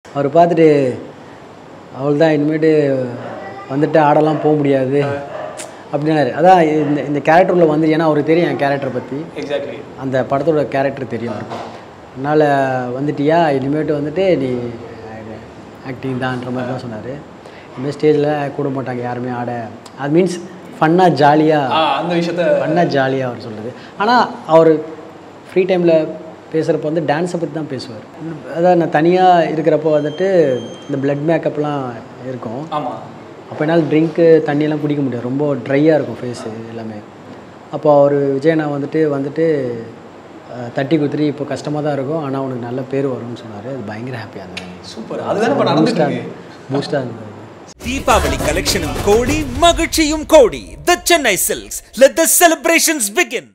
அவர் பார்த்துட்டு அவள் தான் இனிமேட்டு வந்துட்டு ஆடலாம் போக முடியாது அப்படின்னாரு அதான் இந்த இந்த கேரக்டரில் வந்து ஏன்னா அவருக்கு தெரியும் என் கேரக்டரை பற்றி எக்ஸாக்ட்லி அந்த படத்தோட கேரக்டர் தெரியும் அவருக்கு அதனால் வந்துட்டியா இனிமேட்டு வந்துட்டு நீ ஆக்டிங் தான்ன்ற மாதிரி தான் சொன்னார் இனிமேல் ஸ்டேஜில் கூட மாட்டாங்க யாருமே ஆட அது மீன்ஸ் ஃபன்னாக ஜாலியாக அந்த விஷயத்த ஃபன்னாக ஜாலியாக அவர் சொல்கிறது ஆனால் அவர் ஃப்ரீ டைமில் பேசுகிறப்ப வந்து டான்ஸை பற்றி தான் பேசுவார் அதான் நான் தனியாக இருக்கிறப்போ வந்துட்டு இந்த பிளட் மேக்கப்லாம் இருக்கும் ஆமா அப்போ என்னால் ட்ரிங்க்கு தண்ணியெல்லாம் குடிக்க முடியாது ரொம்ப ட்ரையாக இருக்கும் ஃபேஸு எல்லாமே அப்போ அவர் விஜயனா வந்துட்டு வந்துட்டு அஹ், தட்டி குத்துரி இப்போ கஷ்டமாக தான் இருக்கும் ஆனால் உனக்கு நல்ல பேர் வரும்னு சொன்னார் அது பயங்கர ஹாப்பியாக இருந்தது சூப்பர் அதுதானே இப்போ நடந்துட்டு இருக்கு பூஸ்டாக இருந்தது தீபாவளி கலெக்ஷனும் கோடி மகிழ்ச்சியும் கோடி the Chennai silks let the celebrations begin